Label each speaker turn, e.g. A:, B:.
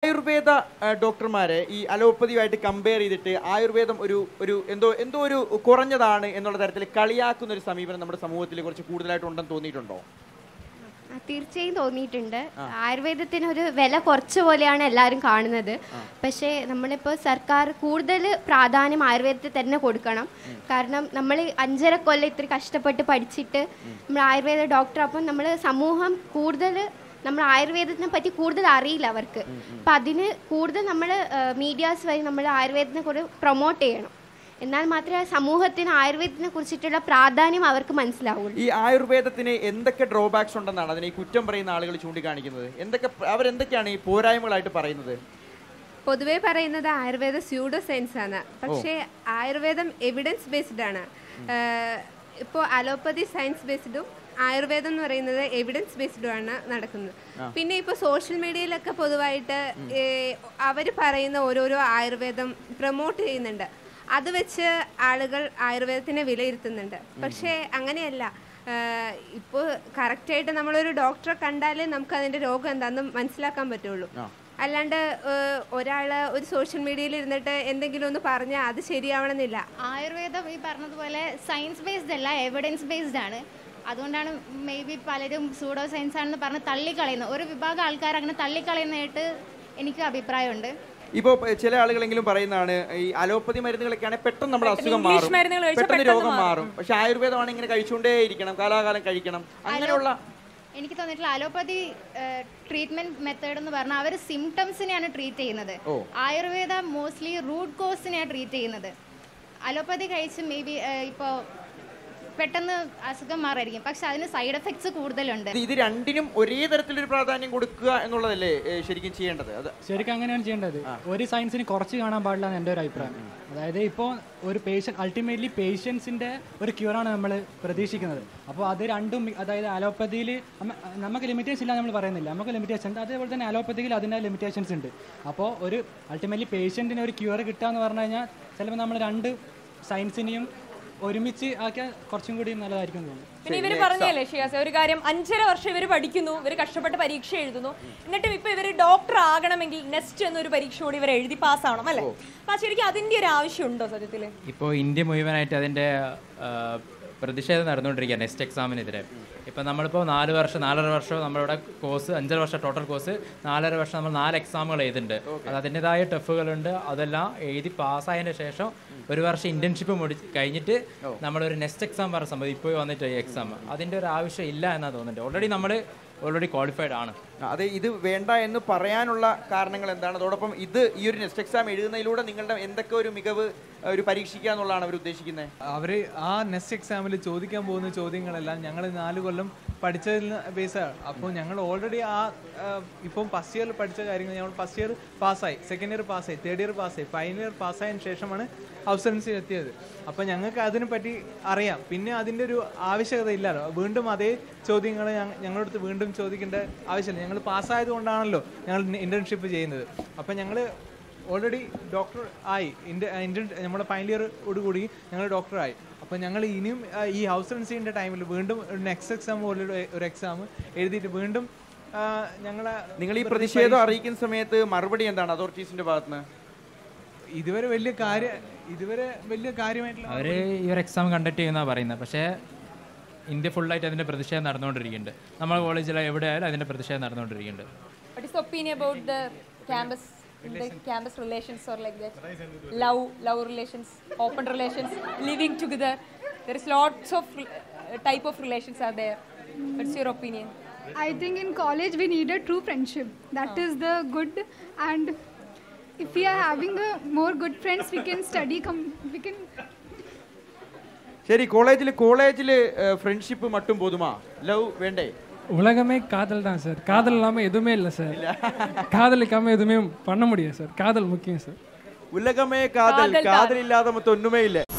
A: ആയുർവേദ ആ, ഡോക്ടർമാരെ ഈ അലോപ്പതിയുമായിട്ട് കമ്പയർ ചെയ്തിട്ട് ആയുർവേദം ഒരു ഒരു എന്തോ എന്തോ ഒരു കുറഞ്ഞതാണ് എന്നുള്ള തരത്തിൽ കളിയാക്കുന്ന ഒരു സമീപനം നമ്മുടെ സമൂഹത്തിൽ കുറച്ച് കൂടുതലായിട്ട് ഉണ്ടെന്ന് തോന്നിയിട്ടുണ്ടോ
B: ആ, തീർച്ചയായും തോന്നിയിട്ടുണ്ട് ആയുർവേദത്തിന് ഒരു വില കുറച്ച പോലെയാണ് എല്ലാവരും കാണുന്നത് പക്ഷേ നമ്മളിപ്പോൾ സർക്കാർ കൂടുതൽ പ്രാധാന്യം ആയുർവേദത്തിൽ തന്നെ കൊടുക്കണം കാരണം നമ്മൾ അഞ്ചര കൊല്ലം ഇത്ര കഷ്ടപ്പെട്ട് പഠിച്ചിട്ട് നമ്മൾ ആയുർവേദ ഡോക്ടർ അപ്പം നമ്മൾ സമൂഹം കൂടുതൽ നമ്മൾ ആയുർവേദത്തിനെ പറ്റി കൂടുതൽ അറിയില്ല അവർക്ക് അപ്പം അതിന് കൂടുതൽ നമ്മൾ മീഡിയാസ് വഴി നമ്മൾ ആയുർവേദത്തിനെ കൂടെ പ്രൊമോട്ട് ചെയ്യണം എന്നാൽ മാത്രമേ സമൂഹത്തിന് ആയുർവേദത്തിനെ കുറിച്ചിട്ടുള്ള പ്രാധാന്യം അവർക്ക് മനസ്സിലാവുള്ളൂ
A: ഈ ആയുർവേദത്തിന് എന്തൊക്കെ ഡ്രോബാക്സ് ഉണ്ടെന്നാണ് അതിനെ ഈ കുറ്റം പറയുന്ന ആളുകൾ ചൂണ്ടിക്കാണിക്കുന്നത് എന്തൊക്കെ അവരെന്തൊക്കെയാണ് ഈ പോരായ്മകളായിട്ട് പറയുന്നത്
C: പൊതുവെ പറയുന്നത് ആയുർവേദ സ്യൂഡോ സയൻസ് ആണ് പക്ഷേ ആയുർവേദം എവിഡൻസ് ബേസ്ഡ് ആണ് ഇപ്പോൾ അലോപ്പതി സയൻസ് ബേസ്ഡും ആയുർവേദം എന്ന് പറയുന്നത് എവിഡൻസ് ബേസ്ഡും ആണ് നടക്കുന്നത് പിന്നെ ഇപ്പോൾ സോഷ്യൽ മീഡിയയിലൊക്കെ പൊതുവായിട്ട് അവർ പറയുന്ന ഓരോരോ ആയുർവേദം പ്രൊമോട്ട് ചെയ്യുന്നുണ്ട് അത് വെച്ച് ആളുകൾ ആയുർവേദത്തിനെ വിലയിരുത്തുന്നുണ്ട് പക്ഷേ അങ്ങനെയല്ല ഇപ്പോൾ കറക്റ്റായിട്ട് നമ്മളൊരു ഡോക്ടറെ കണ്ടാലേ നമുക്ക് അതിൻ്റെ രോഗം എന്താണെന്ന് മനസ്സിലാക്കാൻ പറ്റുള്ളൂ അല്ലാണ്ട് ഏഹ്, ഒരാള് ഒരു സോഷ്യൽ മീഡിയയിൽ ഇരുന്നിട്ട് എന്തെങ്കിലും ഒന്ന് പറഞ്ഞാൽ അത് ശരിയാവണമെന്നില്ല
D: ആയുർവേദം ഈ പറഞ്ഞതുപോലെ സയൻസ് ബേസ്ഡ് അല്ല എവിഡൻസ് ബേസ്ഡ് ആണ് അതുകൊണ്ടാണ് മേ ബി പലരും സൂഡോ സയൻസ് ആണെന്ന് പറഞ്ഞ് തള്ളിക്കളയുന്നത് ഒരു വിഭാഗം ആൾക്കാർ അങ്ങനെ തള്ളിക്കളയുന്നതായിട്ട് എനിക്ക് അഭിപ്രായമുണ്ട്
A: ഇപ്പോൾ ചില ആളുകളെങ്കിലും പറയുന്നതാണ് ഈ അലോപ്പതി മരുന്നുകളൊക്കെയാണ് പെട്ടെന്ന് നമ്മുടെ അസുഖം
E: ഇംഗ്ലീഷ്
A: മാറും
E: മരുന്നുകൾ കഴിച്ചാൽ
A: പെട്ടെന്ന്
E: പെട്ടെന്ന്
A: രോഗം മാറും പക്ഷെ ആയുർവേദമാണ് ഇങ്ങനെ കഴിച്ചുകൊണ്ടേ ഇരിക്കണം കാലാകാലം കഴിക്കണം അങ്ങനെയുള്ള
D: എനിക്ക് തോന്നിയിട്ടുള്ള അലോപ്പതി ട്രീറ്റ്മെന്റ് മെത്തേഡ് എന്ന് പറഞ്ഞാൽ അവർ സിംറ്റംസിനെയാണ് ട്രീറ്റ് ചെയ്യുന്നത്
A: ഓ.
D: ആയുർവേദ മോസ്റ്റ്ലി റൂട്ട് കോസിനെയാണ് ട്രീറ്റ് ചെയ്യുന്നത് അലോപ്പതി കഴിച്ച് മേ ബി ഇപ്പോൾ പെട്ടെന്ന് അസുഖം മാറായിരിക്കും പക്ഷെ അതിന് സൈഡ് എഫക്ട്സ് കൂടുതലുണ്ട്
A: ഇത് ഇത് രണ്ടിനും ഒരേ തരത്തിലൊരു പ്രാധാന്യം കൊടുക്കുക എന്നുള്ളതല്ലേ ഏ, ശരിക്കും ചെയ്യേണ്ടത് അത്
F: ശരിക്കും അങ്ങനെയാണ് ചെയ്യേണ്ടത് ഒരു സയൻസിന് കുറച്ച് കാണാൻ പാടില്ല എന്ന് എൻ്റെ ഒരു അഭിപ്രായം അതായത് ഇപ്പോൾ ഒരു പേഷ്യൻ അൾട്ടിമേറ്റ്ലി പേഷ്യൻസിൻ്റെ ഒരു ക്യൂറാണ് നമ്മൾ പ്രതീക്ഷിക്കുന്നത് അപ്പോൾ അത് രണ്ടും മി- അതായത് അലോപ്പതിയിൽ നമുക്ക് ലിമിറ്റേഷൻ ഇല്ല നമ്മൾ പറയുന്നില്ല നമുക്ക് ലിമിറ്റേഷൻ ഉണ്ട് അതേപോലെ തന്നെ അലോപ്പതിയിൽ അതിൻ്റെ ലിമിറ്റേഷൻസ് ഉണ്ട് അപ്പോൾ ഒരു അൾട്ടിമേറ്റ്ലി പേഷ്യൻറ്റിന് ഒരു ക്യൂർ കിട്ടുക എന്ന് പറഞ്ഞു കഴിഞ്ഞാൽ ചിലപ്പോൾ നമ്മൾ രണ്ട് സയൻസിനെയും ഒരുമിച്ച് ആക്കിയാൽ കുറച്ചും കൂടി നല്ലതായിരിക്കും എന്ന് തോന്നുന്നു
E: പിന്നെ ഇവര് പറഞ്ഞല്ലേ ഷിയാസെ ഒരു കാര്യം അഞ്ചര വർഷം ഇവർ പഠിക്കുന്നു ഇവർ കഷ്ടപ്പെട്ട് പരീക്ഷ എഴുതുന്നു എന്നിട്ടും ഇപ്പൊ ഇവര് ഡോക്ടർ ആകണമെങ്കിൽ നെക്സ്റ്റ് എന്നൊരു പരീക്ഷ കൂടി ഇവർ എഴുതി പാസ്സാവണം അല്ലേ അപ്പൊ ശരിക്കും അതിന്റെ ഒരു ആവശ്യമുണ്ടോ സത്യത്തില്
G: ഇപ്പോൾ ഇന്ത്യ മുഴുവനായിട്ട് അതിൻ്റെ ആ, പ്രതിഷേധം നടന്നുകൊണ്ടിരിക്കുക നെക്സ്റ്റ് എക്സാമിനെതിരെ ഇപ്പം നമ്മളിപ്പോൾ നാല് വർഷം നാലര വർഷം നമ്മളിവിടെ കോഴ്സ് അഞ്ചര വർഷം ടോട്ടൽ കോഴ്സ് നാലര വർഷം നമ്മൾ നാല് എക്സാമുകൾ എഴുതുന്നുണ്ട് അത് അതിൻ്റെതായ ടഫുകളുണ്ട് അതെല്ലാം എഴുതി പാസ്സായതിന് ശേഷം ഒരു വർഷം ഇന്റേൺഷിപ്പ് മുടി കഴിഞ്ഞിട്ട് നമ്മളൊരു നെക്സ്റ്റ് എക്സാം പറഞ്ഞ സംഭവം ഇപ്പോൾ വന്നിട്ട് ഈ എക്സാം അതിൻ്റെ ഒരു ആവശ്യം ഇല്ല എന്നാണ് തോന്നുന്നുണ്ട് ഓൾറെഡി നമ്മൾ ഓൾറെഡി ക്വാളിഫൈഡ് ആണ്
A: അത് ഇത് വേണ്ട എന്ന് പറയാനുള്ള കാരണങ്ങൾ എന്താണ് അതോടൊപ്പം ഇത് ഈ ഒരു നെക്സ്റ്റ് എക്സാം എഴുതുന്നതിലൂടെ നിങ്ങളുടെ എന്തൊക്കെ ഒരു മികവ് ആ, ഒരു പരീക്ഷിക്കുക എന്നുള്ളതാണ് അവർ ഉദ്ദേശിക്കുന്നത്
H: അവർ ആ നെക്സ്റ്റ് എക്സാമിൽ ചോദിക്കാൻ പോകുന്ന ചോദ്യങ്ങളെല്ലാം ഞങ്ങൾ നാല് കൊല്ലം പഠിച്ചതിൽ ബേസാണ് അപ്പോൾ ഞങ്ങൾ ഓൾറെഡി ആ ആ, ഇപ്പം ഫസ്റ്റ് ഇയർ പഠിച്ച കാര്യങ്ങൾ ഞങ്ങൾ ഫസ്റ്റ് ഇയർ പാസ്സായി സെക്കൻഡ് ഇയർ പാസ്സായി തേർഡ് ഇയർ പാസ്സായി ഫൈനൽ ഇയർ പാസ്സായതിനു ശേഷമാണ് ഔസൻസിൽ എത്തിയത് അപ്പോൾ ഞങ്ങൾക്ക് അതിനെ പറ്റി അറിയാം പിന്നെ അതിൻ്റെ ഒരു ആവശ്യകത ഇല്ലല്ലോ വീണ്ടും അതേ ചോദ്യങ്ങൾ ഞങ്ങളുടെ അടുത്ത് വീണ്ടും ചോദിക്കേണ്ട ആവശ്യമില്ല ഞങ്ങൾ പാസ്സായത് കൊണ്ടാണല്ലോ ഞങ്ങൾ ഇൻറ്റേൺഷിപ്പ് ചെയ്യുന്നത് അപ്പം ഞങ്ങൾ ഓൾറെഡി ഡോക്ടർ ആയി ഇന്ത്യൻ നമ്മുടെ ഫൈനൽ ഇയറോട് കൂടി ഞങ്ങൾ ഡോക്ടറായി അപ്പോൾ ഞങ്ങൾ ഇനിയും ആ, ഈ ഹൗസ് റെൻസിൻ്റെ ടൈമിൽ വീണ്ടും ഒരു നെക്സ്റ്റ് എക്സാം പോലുള്ള ഒരു എക്സാം എഴുതിയിട്ട് വീണ്ടും ആ, ഞങ്ങളെ
A: നിങ്ങൾ ഈ പ്രതിഷേധം അറിയിക്കുന്ന സമയത്ത് മറുപടി എന്താണ് അതോറിറ്റീസിന്റെ ഭാഗത്തുനിന്ന്
H: ഇതുവരെ വലിയ കാര്യം ഇതുവരെ വലിയ കാര്യമായിട്ടുള്ള
G: അവർ ഈ ഒരു എക്സാം കണ്ടക്ട് ചെയ്യുന്ന പറയുന്നത് പക്ഷേ ഇന്ത്യ ഫുള്ളായിട്ട് അതിൻ്റെ പ്രതിഷേധം നടന്നുകൊണ്ടിരിക്കുന്നുണ്ട് നമ്മുടെ കോളേജിൽ എവിടെയായാലും അതിൻ്റെ പ്രതിഷേധം നടന്നുകൊണ്ടിരിക്കുന്നുണ്ട്
E: What is the opinion about the campus, the campus relations or like that? Love, love relations, open relations, living together. There is lots of uh, type of relations are there. What's your opinion?
I: I think in college we need a true friendship. That is the good, and if we are having a more good friends, we can study. Com- we can
A: ശരി കോളേജിൽ കോളേജിൽ friendship മട്ടും പോതുമാ love വേണ്ടേ
J: உலகமே காதல் தான் sir காதல் இல்லாமல் எதுவுமே இல்லை சார் காதலிக்காமல் எதுவுமே பண்ண முடியாது சார் காதல் முக்கியம் சார்
A: ഉലകമേ കാതൽ കാതലില്ലാതെ മൊത്തം ഒന്നുമേ ഇല്ല